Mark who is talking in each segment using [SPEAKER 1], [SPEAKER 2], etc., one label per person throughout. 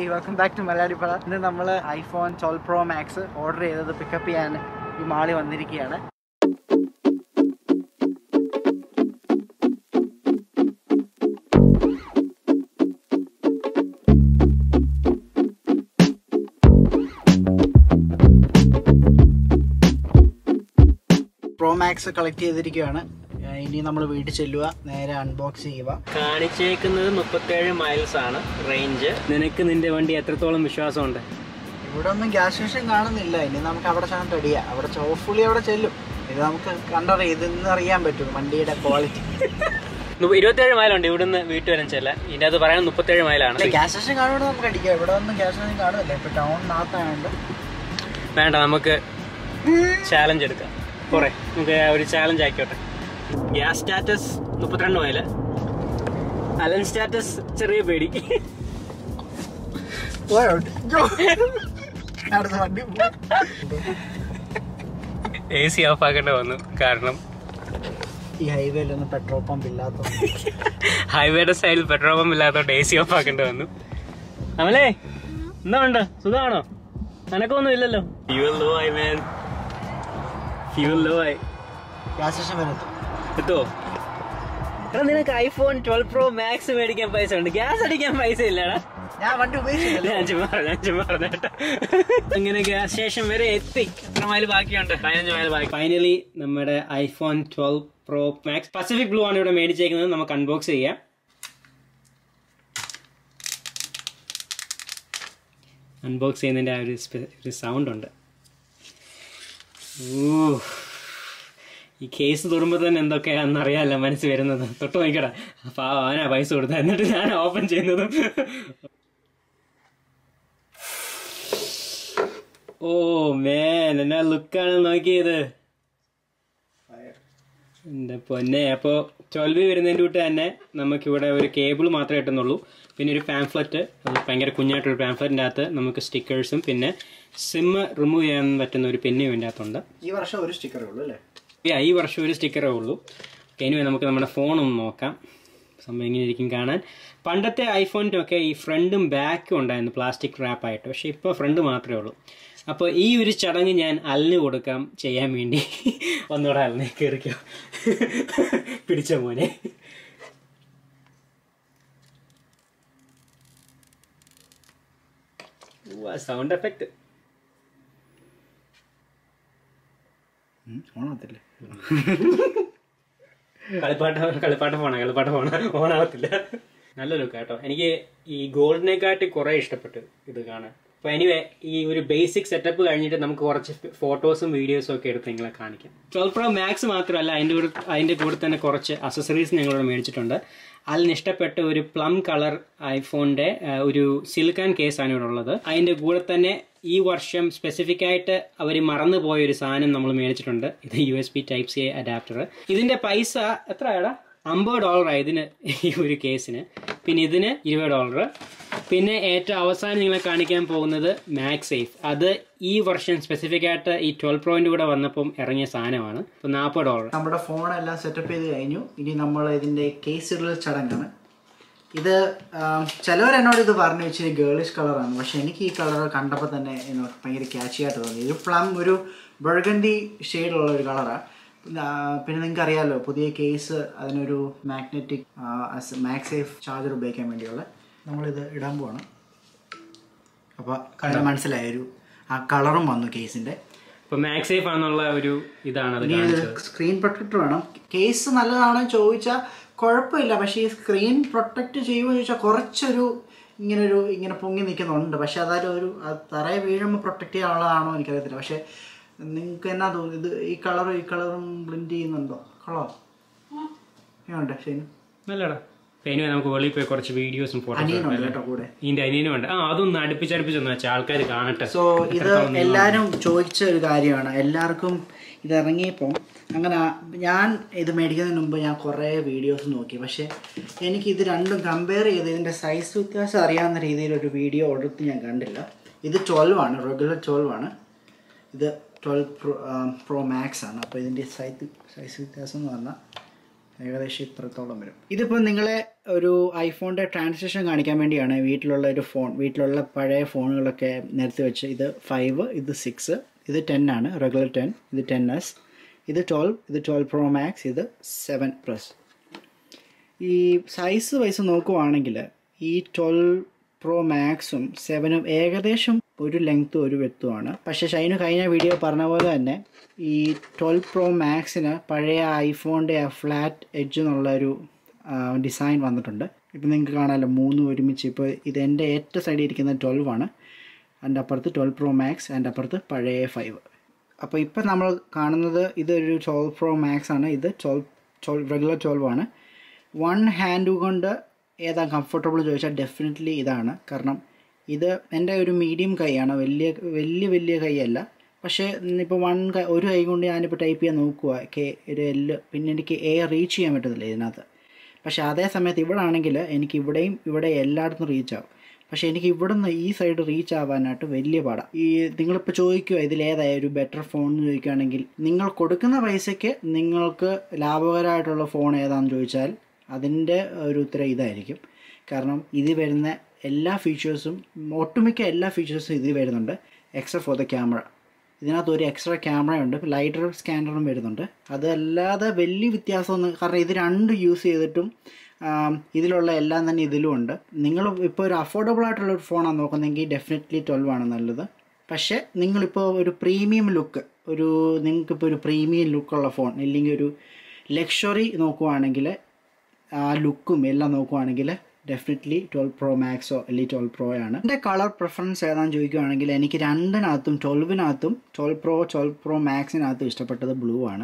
[SPEAKER 1] Welcome back to Malayali പട ഇന്ന് നമ്മൾ iPhone twelve pro max order ചെയ്തത് പിക്കപ്പ് ചെയ്യാൻ ഈ മാളി വന്നിരിക്കുകയാണ് പ്രോ മാക്സ് കളക്ട് ചെയ്തിരിക്കുകയാണ് ഏഹ് ഇനി നമ്മൾ വീട്ടിൽ ചെല്ലുക നേരെ അൺബോക്സ് ചെയ്യുക
[SPEAKER 2] കാണിച്ചേക്കുന്നത് മുപ്പത്തേഴ് മൈൽസ് ആണ് റേഞ്ച് നിനക്ക് നിന്റെ വണ്ടി എത്രത്തോളം വിശ്വാസമുണ്ട്
[SPEAKER 1] ഇവിടെ ഒന്നും ഗ്യാസ് സ്റ്റേഷൻ കാണുന്നില്ല ഇനി നമുക്ക് അവിടെ ചെന്നിട്ട് അടിയാ അവിടെ ചോഫുള്ളി അവിടെ ചെല്ലും ഇത് നമുക്ക് കണ്ടറിയാം ഇതെന്ന് അറിയാൻ പറ്റും വണ്ടിയുടെ ക്വാളിറ്റി
[SPEAKER 2] ഇരുപത്തേഴ് മൈലുണ്ട് ഇവിടുന്ന് വീട്ടിൽ വരെ ചെല്ല ഇതിന്റെ അത് പറയാൻ മുപ്പത്തേഴ് മൈലാണ്
[SPEAKER 1] ഗ്യാസ് സ്റ്റേഷൻ കാണുമ്പോൾ നമുക്ക് അടിക്കാം ഇവിടെ ഒന്നും ഗ്യാസ് സ്റ്റേഷൻ കാണുന്നില്ല ഇപ്പൊ ടൗണിനകത്തായോണ്ട്
[SPEAKER 2] വേണ്ട നമുക്ക് ചാലഞ്ച് എടുക്കാം കുറെ നമുക്ക് ഒരു ചാലഞ്ച് ആക്കിയോട്ടെ ഗ്യാസ് സ്റ്റാറ്റസ് മുപ്പത്തിരണ്ട് മൈല് അലൻ സ്റ്റാറ്റസ് ചെറിയ പേടി
[SPEAKER 1] പോയോട്ട്. ജോ. അടുത്ത വണ്ടി പോകും.
[SPEAKER 2] എ സി ഓഫ് ആക്കേണ്ടി വന്നു കാരണം
[SPEAKER 1] ഈ ഹൈവേയിലൊന്നും പെട്രോൾ പമ്പ് ഇല്ലാത്ത
[SPEAKER 2] ഹൈവേയുടെ സൈഡിൽ പെട്രോൾ പമ്പ് ഇല്ലാത്തോണ്ട് എ സി ഓഫ് ആക്കേണ്ടി വന്നു അമലേ എന്താ ഉണ്ട് സുഖമാണോ നിനക്കൊന്നും ഇല്ലല്ലോ ഫ്യൂൽ ലോ ആയി മാൻ ഫ്യൂൽ ലോ ആയി
[SPEAKER 1] ഗ്യാസ് സ്റ്റേഷൻ വരെ എത്തും
[SPEAKER 2] എത്തോ എടാ നിനക്ക് ഐഫോൺ ട്വൽവ് പ്രോ മാക്സ് മേടിക്കാൻ പൈസ ഉണ്ട് ഗ്യാസ് അടിക്കാൻ പൈസ ഇല്ലടാ
[SPEAKER 1] ഞാൻ വണ്ടി ഉപയോഗിച്ചില്ല
[SPEAKER 2] ഞാൻ ചുമ്മാ പറഞ്ഞ, ഞാൻ ചുമ്മാ പറഞ്ഞേട്ടാ അങ്ങനെ ഗ്യാസ് സ്റ്റേഷൻ വരെ എത്തി എത്ര മൈൽ ബാക്കിയുണ്ട് പതിനഞ്ച് മൈൽ ബാക്കി ഫൈനലി നമ്മുടെ iPhone twelve pro max Pacific blue ആണ് ഇവിടെ മേടിച്ചേക്കുന്നത് നമുക്ക് അൺബോക്സ് ചെയ്യാം അൺബോക്സ് ചെയ്യുന്നതിൻ്റെ ആ ഒരു സ്പെ- ഒരു സൗണ്ട് ഉണ്ട് ഊ ഈ കേസ് തൊടുമ്പോൾ തന്നെ എന്തൊക്കെയാണെന്ന് അറിയാമല്ലോ മനസ്സിൽ വരുന്നത് തൊട്ട് നോക്കടാ അപ്പൊ അവനാ പൈസ കൊടുത്ത എന്നിട്ട് ഞാൻ ഓപ്പൺ ചെയ്യുന്നതും ഓ മേൻ എന്നാ ലുക്കാണ് നോക്കിയത് എൻ്റെ പൊന്നെ അപ്പോൾ ട്വൽവ് വരുന്നതിൻ്റെ കൂട്ട് തന്നെ നമുക്കിവിടെ ഒരു കേബിൾ മാത്രമേ കിട്ടുന്നുള്ളൂ പിന്നെ ഒരു പാംഫ്ലറ്റ് അത് ഭയങ്കര കുഞ്ഞായിട്ടൊരു പാംഫ്ലറ്റിൻ്റെ അകത്ത് നമുക്ക് സ്റ്റിക്കേഴ്സും പിന്നെ സിമ്മ് റിമൂവ് ചെയ്യാൻ പറ്റുന്ന ഒരു പെന്നും ഇതിൻ്റെ അകത്തുണ്ട്
[SPEAKER 1] ഈ വർഷം ഒരു സ്റ്റിക്കറേ ഉള്ളൂ അല്ലേ
[SPEAKER 2] Yeah, ഈ വർഷം ഒരു സ്റ്റിക്കറേ ഉള്ളൂ എനിവേ നമുക്ക് നമ്മുടെ ഫോണൊന്ന് നോക്കാം സംഭവം ഇങ്ങനെ ഇരിക്കും കാണാൻ പണ്ടത്തെ ഐഫോണിനൊക്കെ ഈ ഫ്രണ്ടും ബാക്കും ഉണ്ടായിരുന്നു പ്ലാസ്റ്റിക് റാപ്പായിട്ട് പക്ഷേ ഇപ്പോൾ ഫ്രണ്ട് മാത്രമേ ഉള്ളൂ അപ്പോൾ ഈ ഒരു ചടങ്ങ് ഞാൻ അലിന് കൊടുക്കാം ചെയ്യാൻ വേണ്ടി ഒന്നുകൂടെ അലിനെ കയറിക്കോ പിടിച്ച മോനെ സൗണ്ട് എഫക്റ്റ്
[SPEAKER 1] ഓണത്തില്ലേ
[SPEAKER 2] കളിപ്പാട്ട കളിപ്പാട്ട ഫോണാ കളിപ്പാട്ട ഫോണാ ഓണാവത്തില്ല നല്ല ലുക്ക് കേട്ടോ എനിക്ക് ഈ ഗോൾഡിനെക്കാട്ടി കുറെ ഇഷ്ടപ്പെട്ടു ഇത് കാണാൻ അപ്പൊ എനിവേ ഈ ഒരു ബേസിക് സെറ്റപ്പ് കഴിഞ്ഞിട്ട് നമുക്ക് കുറച്ച് ഫോട്ടോസും വീഡിയോസും ഒക്കെ എടുത്ത് നിങ്ങളെ കാണിക്കാം ട്വൽവ് പ്രോ മാക്സ് മാത്രമല്ല അതിൻ്റെ കൂടെ അതിൻ്റെ കൂടെ തന്നെ കുറച്ച് അസസറീസ് ഞങ്ങളോട് മേടിച്ചിട്ടുണ്ട് അതിന് ഇഷ്ടപ്പെട്ട ഒരു പ്ലം കളർ ഐഫോണിന്റെ ആ, ഒരു സിലിക്കൺ കേസാണ് ഇവിടെ ഉള്ളത് അതിൻ്റെ കൂടെ തന്നെ ഈ വർഷം സ്പെസിഫിക് ആയിട്ട് അവർ മറന്നു പോയ ഒരു സാധനം നമ്മൾ മേടിച്ചിട്ടുണ്ട് ഇത് U S B type C adapter ഇതിന്റെ പൈസ എത്രയാടാ അമ്പത് ഡോളറാണ് ഇതിന് ഈ ഒരു കേസിന് പിന്നെ ഇതിന് ഇരുപത് ഡോളർ പിന്നെ ഏറ്റവും അവസാനം നിങ്ങളെ കാണിക്കാൻ പോകുന്നത് മാക്സ് സേഫ് അത് ഈ വർഷം സ്പെസിഫിക് ആയിട്ട് ഈ ട്വൽവ് പ്രോയിന്റ് കൂടെ വന്നപ്പം ഇറങ്ങിയ സാധനമാണ് ഇപ്പം നാൽപ്പത് ഡോളർ
[SPEAKER 1] നമ്മുടെ ഫോണെല്ലാം സെറ്റപ്പ് ചെയ്ത് കഴിഞ്ഞു ഇനി നമ്മൾ ഇതിന്റെ കേസ് ഇടൽ ചടങ്ങാണ് ഇത് ചിലവർ എന്നോട് ഇത് പറഞ്ഞു ഇച്ചിരി ഗേളിഷ് കളറാണ് പക്ഷെ എനിക്ക് ഈ കളർ കണ്ടപ്പോൾ തന്നെ എന്നോട് ഭയങ്കര ക്യാച്ചി ആയിട്ട് തോന്നി ഒരു പ്ലം ഒരു ബർഗണ്ടി ഷെയ്ഡുള്ള ഒരു കളറാണ് പിന്നെ നിങ്ങൾക്ക് അറിയാമല്ലോ പുതിയ കേസ് അതിനൊരു മാഗ്നറ്റിക് മാക്സേഫ് ചാർജർ ഉപയോഗിക്കാൻ വേണ്ടിയുള്ള നമ്മളിത് ഇടാൻ പോവാണ് അപ്പോൾ കളർ മനസ്സിലായ ഒരു ആ കളറും വന്നു കേസിൻ്റെ
[SPEAKER 2] ഇപ്പൊ മാക്സ് സേഫ് ആണെന്നുള്ള ഒരു ഇതാണ് അത്
[SPEAKER 1] ഇനി ഇത് സ്ക്രീൻ പ്രൊട്ടക്ടർ വേണം കേസ് നല്ലതാണോ ചോദിച്ചാൽ കുഴപ്പമില്ല പക്ഷേ ഈ സ്ക്രീൻ പ്രൊട്ടക്ട് ചെയ്യുമോ ചോദിച്ചാൽ കുറച്ചൊരു ഇങ്ങനെ ഒരു ഇങ്ങനെ പൊങ്ങി നിൽക്കുന്നുണ്ട് പക്ഷെ അതായത് ഒരു അത് തറയെ വീഴുമ്പോൾ പ്രൊട്ടക്ട് ചെയ്യാനുള്ളതാണോ എനിക്കറിയത്തില്ല പക്ഷേ നിങ്ങൾക്ക് എന്നാ തോന്നുന്നു ഇത് ഈ കളറും ഈ കളറും ബ്ലെൻഡ് ചെയ്യുന്നുണ്ടോ കളോ എങ്ങനെയുണ്ട് ഷെയ്ന്
[SPEAKER 2] നല്ലടാ അപ്പൊ ഇനി നമുക്ക് വെളിയിൽ പോയി കുറച്ച് വീഡിയോസും ഫോട്ടോസും
[SPEAKER 1] അനിയനുണ്ട് കേട്ടോ കൂടെ
[SPEAKER 2] ഇതിന്റെ അനിയനും ഉണ്ട് ആ അതൊന്ന് അടുപ്പിച്ചടുപ്പിച്ചൊന്ന് വെച്ചാൽ ആൾക്കാർ കാണട്ടെ
[SPEAKER 1] സോ ഇത് എല്ലാവരും ചോദിച്ച ഒരു കാര്യമാണ് എല്ലാവർക്കും ഇത് ഇറങ്ങിയപ്പോൾ അങ്ങനെ ആ- ഞാൻ ഇത് മേടിക്കുന്നതിന് മുമ്പ് ഞാൻ കുറേ വീഡിയോസ് നോക്കി പക്ഷേ എനിക്ക് ഇത് രണ്ടും കമ്പയർ ചെയ്ത് ഇതിൻ്റെ സൈസ് വ്യത്യാസം അറിയാവുന്ന രീതിയിൽ ഒരു വീഡിയോ എടുത്ത് ഞാൻ കണ്ടില്ല ഇത് ട്വൽവ് ആണ് റെഗുലർ ട്വൽവ് ആണ് ഇത് ട്വൽവ് പ്രോ പ്രോ മാക്സ് ആണ് അപ്പോൾ ഇതിൻ്റെ സൈസ് സൈസ് വ്യത്യാസം എന്ന് പറഞ്ഞാൽ ഏകദേശം ഇത്രത്തോളം വരും ഇതിപ്പോൾ നിങ്ങളെ ഒരു ഐഫോണിൻ്റെ ട്രാൻസാക്ഷൻ കാണിക്കാൻ വേണ്ടിയാണ് വീട്ടിലുള്ള ഒരു ഫോൺ വീട്ടിലുള്ള പഴയ ഫോണുകളൊക്കെ നിരത്തി വെച്ച് ഇത് ഫൈവ് ഇത് സിക്സ് ഇത് ടെൻ ആണ് റെഗുലർ ടെൻ ഇത് ടെൻ എസ് ഇത് ട്വൽവ് ഇത് ട്വൽവ് പ്രോ മാക്സ് ഇത് സെവൻ പ്ലസ് ഈ സൈസ് വൈസ് നോക്കുവാണെങ്കിൽ ഈ ട്വൽവ് പ്രോ മാക്സും സെവനും ഏകദേശം ഒരു ലെങ്ത്തും ഒരു വെത്തുമാണ് പക്ഷേ ഷൈനു കഴിഞ്ഞ വീഡിയോ പറഞ്ഞ പോലെ തന്നെ ഈ ട്വൽവ് പ്രോ മാക്സിന് പഴയ ഐഫോണിൻ്റെ ആ ഫ്ലാറ്റ് എഡ്ജ് എന്നുള്ള ഒരു ഡിസൈൻ വന്നിട്ടുണ്ട് ഇപ്പം നിങ്ങൾക്ക് കാണാമല്ലോ മൂന്നും ഒരുമിച്ച് ഇപ്പോൾ ഇത് എൻ്റെ ഏറ്റവും സൈഡിൽ ഇരിക്കുന്ന ട്വൽവ് ആണ് അതിൻ്റെ അപ്പുറത്ത് ട്വൽവ് പ്രോ മാക്സ് അതിൻ്റെ അപ്പുറത്ത് പഴയ ഫൈവ് അപ്പോൾ ഇപ്പം നമ്മൾ കാണുന്നത് ഇതൊരു ട്വൽവ് പ്രോ മാക്സ് ആണ് ഇത് ട്വൽവ് ട്വൽവ് റെഗുലർ ട്വൽവ് ആണ് വൺ ഹാൻഡ് കൊണ്ട് ഏതാ കംഫർട്ടബിൾ ചോദിച്ചാൽ ഡെഫിനറ്റ്ലി ഇതാണ് കാരണം ഇത് എൻ്റെ ഒരു മീഡിയം കൈയാണ് വലിയ വലിയ വലിയ കൈയല്ല പക്ഷേ ഇപ്പോൾ വൺ കൈ ഒരു കൈ കൊണ്ട് ഞാനിപ്പോൾ ടൈപ്പ് ചെയ്യാൻ നോക്കുക കെ ഒരു എല്ല് പിന്നെ എനിക്ക് എ റീച്ച് ചെയ്യാൻ പറ്റത്തില്ല ഇതിനകത്ത് പക്ഷേ അതേ സമയത്ത് ഇവിടെ ആണെങ്കിൽ എനിക്ക് ഇവിടെയും ഇവിടെ എല്ലായിടത്തും റീച്ച് ആവും പക്ഷേ എനിക്ക് ഇവിടെ നിന്ന് ഈ സൈഡ് റീച്ച് ആവാനായിട്ട് വലിയ പാടാണ് ഈ നിങ്ങളിപ്പോൾ ചോദിക്കുക ഇതിലേതായ ഒരു ബെറ്റർ ഫോൺ എന്ന് ചോദിക്കുകയാണെങ്കിൽ നിങ്ങൾ കൊടുക്കുന്ന പൈസയ്ക്ക് നിങ്ങൾക്ക് ലാഭകരമായിട്ടുള്ള ഫോൺ ഏതാണെന്ന് ചോദിച്ചാൽ അതിൻ്റെ ഒരു ഉത്തരം ഇതായിരിക്കും കാരണം ഇതിൽ വരുന്ന എല്ലാ ഫീച്ചേഴ്സും ഒട്ടുമിക്ക എല്ലാ ഫീച്ചേഴ്സും ഇതിൽ വരുന്നുണ്ട് എക്സെപ്റ്റ് ഫോർ ദ ക്യാമറ ഇതിനകത്ത് ഒരു എക്സ്ട്രാ ക്യാമറയുണ്ട് ലൈറ്റർ സ്കാനറും വരുന്നുണ്ട് അതല്ലാതെ വലിയ വ്യത്യാസമൊന്നും കാരണം ഇത് രണ്ട് യൂസ് ചെയ്തിട്ടും ആം, ഇതിലുള്ള എല്ലാം തന്നെ ഇതിലും ഉണ്ട് നിങ്ങൾ ഇപ്പോൾ ഒരു അഫോർഡബിൾ ആയിട്ടുള്ള ഒരു ഫോണാണ് നോക്കുന്നതെങ്കിൽ ഡെഫിനറ്റ്ലി ട്വൽവ് ആണ് നല്ലത് പക്ഷേ നിങ്ങളിപ്പോൾ ഒരു പ്രീമിയം ലുക്ക് ഒരു നിങ്ങൾക്കിപ്പോൾ ഒരു പ്രീമിയം ലുക്കുള്ള ഫോൺ ഇല്ലെങ്കിൽ ഒരു ലക്ഷറി നോക്കുവാണെങ്കിൽ ആ ലുക്കും എല്ലാം നോക്കുവാണെങ്കിൽ ഡെഫിനറ്റ്ലി ട്വൽവ് പ്രോ മാക്സോ അല്ലെങ്കിൽ ട്വൽവ് പ്രോ ആണ് എൻ്റെ കളർ പ്രിഫറൻസ് ഏതാണെന്ന് ചോദിക്കുകയാണെങ്കിൽ എനിക്ക് രണ്ടിനകത്തും ട്വൽവിനകത്തും ട്വൽവ് പ്രോ ട്വൽവ് പ്രോ മാക്സിനകത്തും ഇഷ്ടപ്പെട്ടത് ബ്ലൂ ആണ്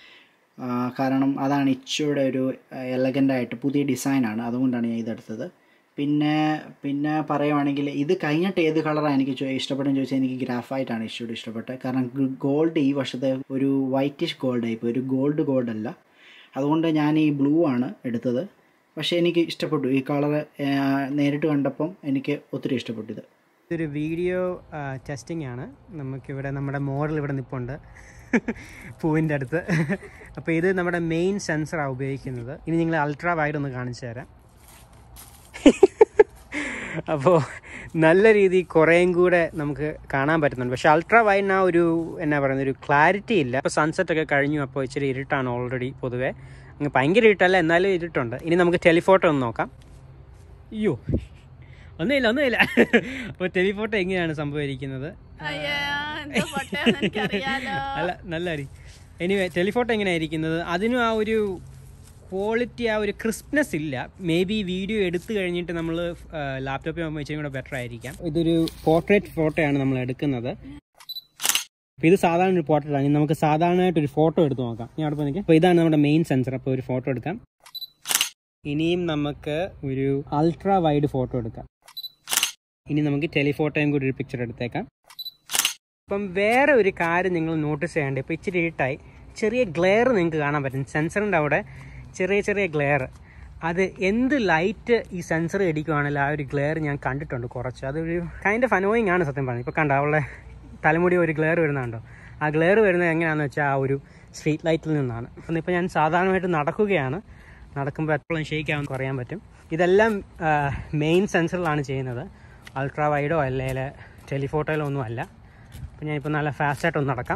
[SPEAKER 1] ആ, കാരണം അതാണ് ഇച്ചിയുടെ ഒരു എലഗൻ്റ് ആയിട്ട് പുതിയ ഡിസൈനാണ് അതുകൊണ്ടാണ് ഞാൻ ഇതെടുത്തത് പിന്നെ പിന്നെ പറയുവാണെങ്കിൽ ഇത് കഴിഞ്ഞിട്ട് ഏത് കളറാണ് എനിക്ക് ചോ- ഇഷ്ടപ്പെട്ടെന്ന് ചോദിച്ചാൽ എനിക്ക് ഗ്രാഫൈറ്റാണ് ഇച്ചിയുടെ ഇഷ്ടപ്പെട്ടത് കാരണം ഗോൾഡ് ഈ വർഷത്തെ ഒരു വൈറ്റിഷ് ഗോൾഡ് ആയിപ്പോൾ ഒരു ഗോൾഡ് ഗോൾഡ് അല്ല അതുകൊണ്ട് ഞാൻ ഈ ബ്ലൂ ആണ് എടുത്തത് പക്ഷേ എനിക്ക് ഇഷ്ടപ്പെട്ടു ഈ കളർ നേരിട്ട് കണ്ടപ്പം എനിക്ക് ഒത്തിരി ഇഷ്ടപ്പെട്ടു ഇത്
[SPEAKER 2] ഇതൊരു വീഡിയോ ടെസ്റ്റിംഗ് ആണ് നമുക്കിവിടെ നമ്മുടെ മോഡൽ ഇവിടെ നിൽപ്പുണ്ട് പൂവിൻ്റെ അടുത്ത് അപ്പോൾ ഇത് നമ്മുടെ മെയിൻ സെൻസറാണ് ഉപയോഗിക്കുന്നത് ഇനി നിങ്ങൾ അൾട്രാ വൈഡ് ഒന്ന് കാണിച്ചു തരാം അപ്പോൾ നല്ല രീതിയിൽ കുറേയും കൂടെ നമുക്ക് കാണാൻ പറ്റുന്നുണ്ട് പക്ഷേ അൾട്രാ വൈഡിന് ആ ഒരു എന്നാ പറയുന്നത് ഒരു ക്ലാരിറ്റി ഇല്ല അപ്പോൾ സൺസെറ്റ് ഒക്കെ കഴിഞ്ഞു അപ്പോൾ ഇച്ചിരി ഇരുട്ടാണ് ഓൾറെഡി പൊതുവേ അങ്ങ് ഭയങ്കര ഇരുട്ടല്ല എന്നാലും ഇരുട്ടുണ്ട് ഇനി നമുക്ക് ടെലിഫോട്ടോ ഒന്ന് നോക്കാം അയ്യോ ഒന്നുമില്ല ഒന്നുമില്ല അപ്പോൾ ടെലിഫോട്ടോ എങ്ങനെയാണ് സംഭവിക്കുന്നത്
[SPEAKER 3] അയ്യോ, എന്താ പൊട്ടയാന്ന് എനിക്കറിയാലോ.
[SPEAKER 2] അല്ല നല്ല അരി എനിവേ ടെലിഫോട്ടോ എങ്ങനെയായിരിക്കുന്നത് അതിനും ആ ഒരു ക്വാളിറ്റി ആ ഒരു ക്രിസ്പ്നെസ് ഇല്ല മേ ബി വീഡിയോ എടുത്തു കഴിഞ്ഞിട്ട് നമ്മൾ ലാപ്ടോപ്പിൽ ആകുമ്പോൾ ഇച്ചിരി കൂടെ ബെറ്റർ ആയിരിക്കാം ഇതൊരു പോർട്രേറ്റ് ഫോട്ടോയാണ് നമ്മൾ എടുക്കുന്നത് അപ്പോൾ ഇത് സാധാരണ ഒരു പോർട്രേറ്റ് ആണ് ഇനി നമുക്ക് സാധാരണയായിട്ട് ഒരു ഫോട്ടോ എടുത്ത് നോക്കാം ഞാൻ അവിടെ പോയി അപ്പോൾ ഇതാണ് നമ്മുടെ മെയിൻ സെൻസർ അപ്പോൾ ഒരു ഫോട്ടോ എടുക്കാം ഇനിയും നമുക്ക് ഒരു അൾട്രാ വൈഡ് ഫോട്ടോ എടുക്കാം ഇനി നമുക്ക് ടെലിഫോട്ടോയും കൂടി ഒരു പിക്ചർ എടുത്തേക്കാം അപ്പം വേറെ ഒരു കാര്യം നിങ്ങൾ നോട്ടീസ് ചെയ്യേണ്ടത് ഇപ്പോൾ ഇച്ചിരി ഇരുട്ടായി ചെറിയ ഗ്ലെയർ നിങ്ങൾക്ക് കാണാൻ പറ്റും സെൻസറിൻ്റെ അവിടെ ചെറിയ ചെറിയ ഗ്ലെയർ അത് എന്ത് ലൈറ്റ് ഈ സെൻസർ ഇടിക്കുവാണെങ്കിൽ ആ ഒരു ഗ്ലെയർ ഞാൻ കണ്ടിട്ടുണ്ട് കുറച്ച് അതൊരു കൈൻഡ് ഓഫ് അനോയിങ് ആണ് സത്യം പറഞ്ഞത് ഇപ്പോൾ കണ്ട അവളുടെ തലമുടി ഒരു ഗ്ലെയർ വരുന്നുണ്ടോ ആ ഗ്ലെയർ വരുന്നത് എങ്ങനെയാണെന്ന് വെച്ചാൽ ആ ഒരു സ്ട്രീറ്റ് ലൈറ്റിൽ നിന്നാണ് അപ്പം ഇപ്പോൾ ഞാൻ സാധാരണമായിട്ട് നടക്കുകയാണ് നടക്കുമ്പോൾ എപ്പോഴും ഷെയ്ക്കാമെന്ന് പറയാൻ പറ്റും ഇതെല്ലാം മെയിൻ സെൻസറിലാണ് ചെയ്യുന്നത് അൾട്രാ വൈഡോ അല്ലെങ്കിൽ ടെലിഫോട്ടോയിലോ ഒന്നും അല്ല അപ്പം ഞാനിപ്പോൾ നല്ല ഫാസ്റ്റായിട്ടൊന്ന് നടക്കാം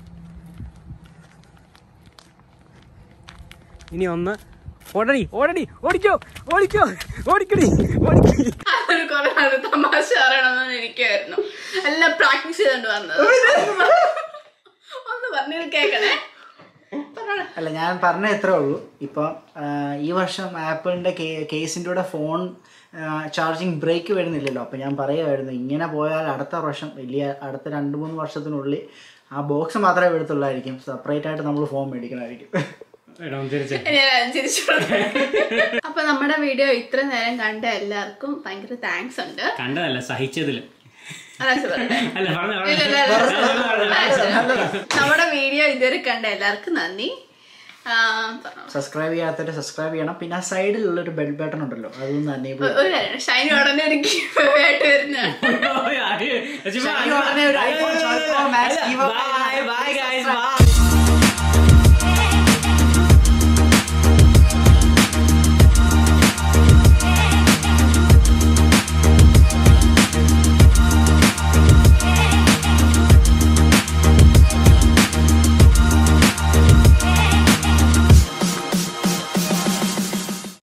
[SPEAKER 2] ഇനി ഒന്ന് ഓടടി ഓടടി ഓടിക്കോ ഓടിക്കോ ഓടിക്കടി ഓടിക്കടി
[SPEAKER 3] അതൊരു കുറെ നാള് തമാശ പറയണമെന്ന് ഇരിക്കുവായിരുന്നു എല്ലാം പ്രാക്ടീസ് ചെയ്തോണ്ട് വന്നത് ഒന്ന് പറഞ്ഞു കേക്കണേ പറഞ്ഞോളെ.
[SPEAKER 1] അല്ല ഞാൻ പറഞ്ഞ എത്രേ ഉള്ളൂ ഇപ്പം ആ, ഈ വർഷം ആപ്പിളിൻ്റെ കേസിൻ്റെ കൂടെ ഫോൺ ചാർജിങ് ബ്രേക്ക് വരുന്നില്ലല്ലോ അപ്പം ഞാൻ പറയുമായിരുന്നു ഇങ്ങനെ പോയാൽ അടുത്ത വർഷം വലിയ അടുത്ത രണ്ട് മൂന്ന് വർഷത്തിനുള്ളിൽ ആ ബോക്സ് മാത്രമേ എടുത്തുള്ളായിരിക്കും സെപ്പറേറ്റ് ആയിട്ട് നമ്മൾ ഫോൺ മേടിക്കണമായിരിക്കും
[SPEAKER 3] ഞാൻ ചിരിച്ചു അപ്പൊ നമ്മുടെ വീഡിയോ ഇത്ര നേരം കണ്ട എല്ലാവർക്കും ഭയങ്കര താങ്ക്സ് ഉണ്ട്
[SPEAKER 2] കണ്ടതല്ല സഹിച്ചതില്
[SPEAKER 3] അതാ പറയട്ടെ
[SPEAKER 2] അല്ല പറഞ്ഞ
[SPEAKER 3] ഇല്ല, ഇല്ല, ഇല്ല. നമ്മുടെ വീഡിയോ ഇതുവരെ കണ്ട എല്ലാവർക്കും നന്ദി ആ, പറഞ്ഞോ.
[SPEAKER 1] സബ്സ്ക്രൈബ് ചെയ്യാത്തവർ സബ്സ്ക്രൈബ് ചെയ്യണം പിന്നെ ആ സൈഡിലുള്ള ഒരു ബെൽ ബട്ടൺ ഉണ്ടല്ലോ അതൊന്ന് എനേബിൾ
[SPEAKER 3] ഒരു കാര്യം ഷൈനി ഉടനെ ഒരു gift ആയിട്ട് വരുന്നതാണ്
[SPEAKER 1] ഉടനെ ഒരു iPhone 12 Pro Max give up.
[SPEAKER 2] Bye bye guys by